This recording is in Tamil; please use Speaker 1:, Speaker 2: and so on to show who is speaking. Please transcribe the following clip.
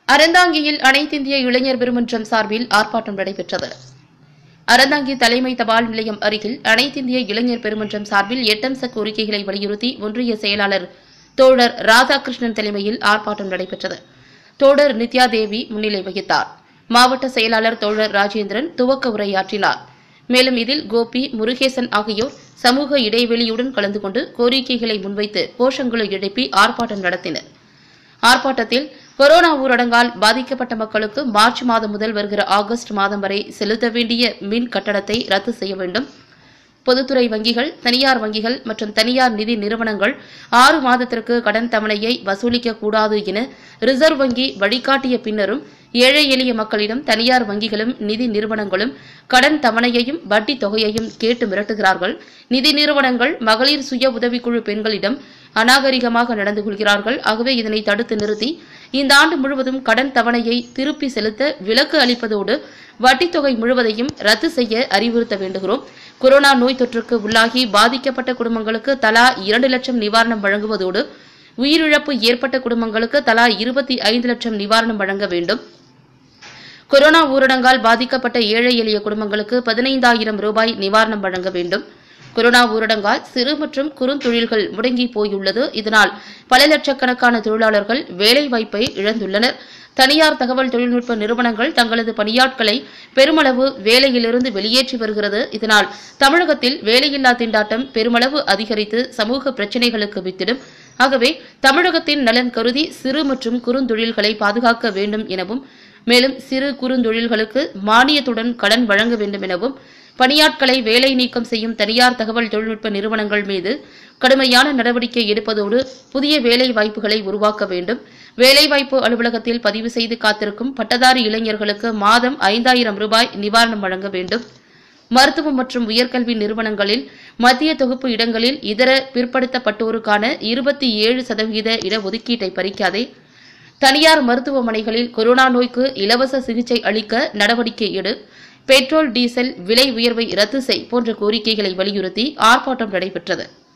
Speaker 1: அறந்தாங்கியில் அனைத்திந்திய இளைஞர் பெருமன்றம் சார்பில் ஆர்ப்பாட்டம் நடைபெற்றது அறந்தாங்கி தலைமை தபால் நிலையம் அருகில் அனைத்திந்திய இளைஞர் பெருமன்றம் சார்பில் எட்டம்ச கோரிக்கைகளை வலியுறுத்தி ஒன்றிய செயலாளர் தோழர் ராதாகிருஷ்ணன் தலைமையில் ஆர்ப்பாட்டம் நடைபெற்றது தோழர் நித்யா தேவி முன்னிலை வகித்தார் மாவட்ட செயலாளர் தோழர் ராஜேந்திரன் துவக்க உரையாற்றினார் மேலும் இதில் கோபி முருகேசன் ஆகியோர் சமூக இடைவெளியுடன் கலந்து கொண்டு கோரிக்கைகளை முன்வைத்து கோஷங்களை எழுப்பி ஆர்ப்பாட்டம் நடத்தினர் ஆர்ப்பாட்டத்தில் கொரோனா ஊரடங்கால் பாதிக்கப்பட்ட மக்களுக்கு மார்ச் மாதம் முதல் வருகிற ஆகஸ்ட் மாதம் வரை செலுத்த வேண்டிய மின் கட்டணத்தை ரத்து செய்ய வேண்டும் பொதுத்துறை வங்கிகள் தனியார் வங்கிகள் மற்றும் தனியார் நிதி நிறுவனங்கள் ஆறு மாதத்திற்கு கடன் தவணையை வசூலிக்க கூடாது என ரிசர்வ் வங்கி வழிகாட்டிய பின்னரும் ஏழை எளிய மக்களிடம் தனியார் வங்கிகளும் நிதி நிறுவனங்களும் கடன் தவணையையும் வட்டி தொகையையும் கேட்டு மிரட்டுகிறார்கள் நிதி நிறுவனங்கள் மகளிர் சுய உதவிக்குழு பெண்களிடம் அநாகரிகமாக நடந்து கொள்கிறார்கள் ஆகவே இதனை தடுத்து நிறுத்தி இந்த ஆண்டு முழுவதும் கடன் தவணையை திருப்பி செலுத்த விலக்கு அளிப்பதோடு வட்டித் தொகை முழுவதையும் ரத்து செய்ய அறிவுறுத்த வேண்டுகிறோம் கொரோனா நோய் தொற்றுக்கு உள்ளாகி பாதிக்கப்பட்ட குடும்பங்களுக்கு தலா இரண்டு லட்சம் நிவாரணம் வழங்குவதோடு உயிரிழப்பு ஏற்பட்ட குடும்பங்களுக்கு தலா இருபத்தி ஐந்து லட்சம் நிவாரணம் வழங்க வேண்டும் கொரோனா ஊரடங்கால் பாதிக்கப்பட்ட ஏழை எளிய குடும்பங்களுக்கு பதினைந்தாயிரம் ரூபாய் நிவாரணம் வழங்க வேண்டும் கொரோனா ஊரடங்கால் சிறு மற்றும் குறுந்தொழில்கள் முடங்கி போயுள்ளது இதனால் பல லட்சக்கணக்கான தொழிலாளர்கள் வேலைவாய்ப்பை இழந்துள்ளனர் தனியார் தகவல் தொழில்நுட்ப நிறுவனங்கள் தங்களது பணியாட்களை பெருமளவு வேலையிலிருந்து வெளியேற்றி வருகிறது இதனால் தமிழகத்தில் வேலையில்லா திண்டாட்டம் பெருமளவு அதிகரித்து சமூக பிரச்சினைகளுக்கு வித்திடும் ஆகவே தமிழகத்தின் நலன் கருதி சிறு மற்றும் குறுந்தொழில்களை பாதுகாக்க வேண்டும் எனவும் மேலும் சிறு குறுந்தொழில்களுக்கு மானியத்துடன் கடன் வழங்க வேண்டும் எனவும் பணியாட்களை வேலை நீக்கம் செய்யும் தனியார் தகவல் தொழில்நுட்ப நிறுவனங்கள் மீது கடுமையான நடவடிக்கை எடுப்பதோடு புதிய வேலை வாய்ப்புகளை உருவாக்க வேண்டும் வேலைவாய்ப்பு அலுவலகத்தில் பதிவு செய்து காத்திருக்கும் பட்டதாரி இளைஞர்களுக்கு மாதம் ஐந்தாயிரம் ரூபாய் நிவாரணம் வழங்க வேண்டும் மருத்துவம் மற்றும் உயர்கல்வி நிறுவனங்களில் மத்திய தொகுப்பு இடங்களில் இதர பிற்படுத்தப்பட்டோருக்கான இருபத்தி ஏழு சதவீத இடஒதுக்கீட்டை பறிக்காதே தனியார் மருத்துவமனைகளில் கொரோனா நோய்க்கு இலவச சிகிச்சை அளிக்க நடவடிக்கை எடு பெட்ரோல் டீசல் விலை உயர்வை ரத்து செய் போன்ற கோரிக்கைகளை வலியுறுத்தி ஆர்ப்பாட்டம் நடைபெற்றது